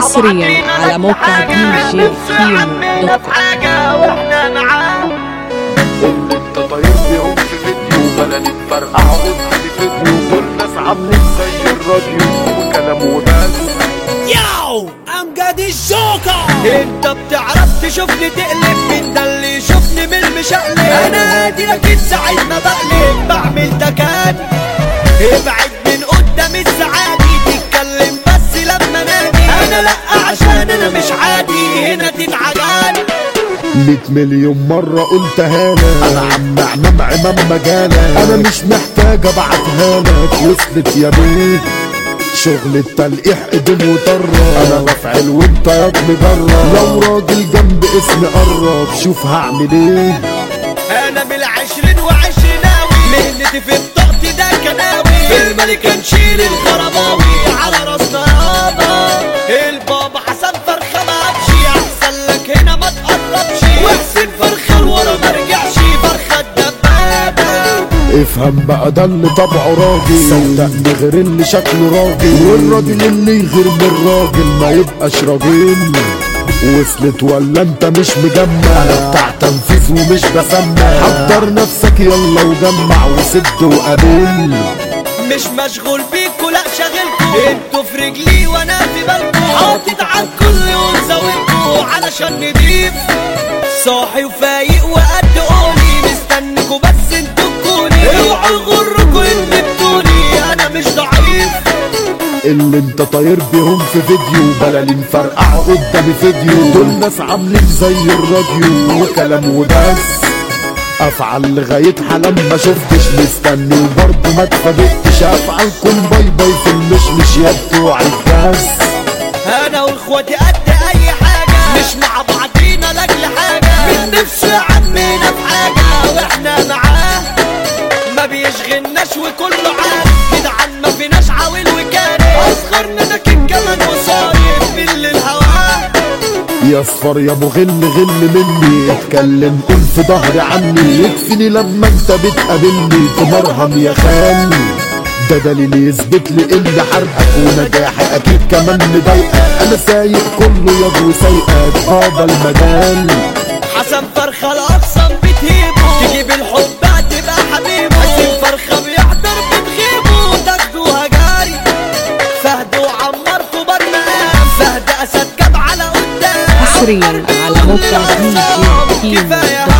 حصريا على موقع دي جي كيمو دوت كوم حاجة واحنا معاه اللي انت طاير بيهم في فيديو بلا نتفرقع قدامي فيديو دول ناس عاملين زي الراديو وكلام وبس ياو امجد الجوكر انت بتعرف تشوفني تقلب من ده اللي يشوفني من المشقلب انا هادي لكن ساعة ما بقلب بعمل تكات ابعد من قدام السعادي تتكلم بس لما نادي انا لا عشان انا مش عادي هنا تنعجان ميت مليون مرة قلتها لك أنا عم عمام عمام مجالك أنا مش محتاج أبعتها لك وصلت يا بيه شغل التلقيح قدم وطرة أنا بفعل وأنت يا مجرب لو راجل جنب اسمي قرب شوف هعمل إيه انا بالعشرين وعشريناوي مهنتي في بطاقتي ده كناوي في الملكة نشيل الغرباوي على راسنا يابا البابا حسن فرخة ما امشي احسن لك هنا ما تقربش واحسن فرخة ورا ما رجعش فرخة الدبابة افهم بقى ده اللي طبعه راجل صدقني غير اللي شكله راجل والراجل اللي يغير من الراجل ما يبقاش راجل وصلت ولا انت مش مجمع انا بتاع تنفيذ ومش بسمع حضر نفسك يلا وجمع وسد وقابل مش مشغول بيكوا لا شاغلكوا انتوا في رجلي وانا في بالكوا حاطط على الكل ونزاولكوا علشان نضيف صاحي وفايق وقد قولي مستنيكوا بس انتوا تكوني اوعوا يغركوا ان بتوني انا مش ضعيف اللي انت طاير بيهم في فيديو بلالين فرقعوا قدامي فيديو دول ناس عاملين زي الراديو وكلام وبس افعل لغاية حالا ما شفتش مستني وبرضه ما اتفاجئتش افعلكم باي باي في المشمش يا بتوع الجاز انا واخواتي قد اي حاجة مش مع بعضينا لاجل حاجة من نفس عمنا في حاجة واحنا معاه ما بيشغلناش وكله عاد جدعان ما فيناش عاويل وكان اصغرنا ده كان كمان وصاير بالليل هواه يا اصفر يا ابو غل غل مني اتكلم قول في ظهري عني يكفيني لما انت بتقابلني تمرهم يا خال ده دليل يثبت لي ان حرقك ونجاحي اكيد كمان مضايقك انا سايق كله يا سايقك هذا المجال حسن فرخة الأقسم بتهيبه تجيب الحب هتبقى حبيبه حسن فرخة بيحضر بتغيبه تاخدوها جاري فهد وعمر كبر مقام فهد أسد جاب على قدام حصريا على موقع دي جي كيمو كفاية دوت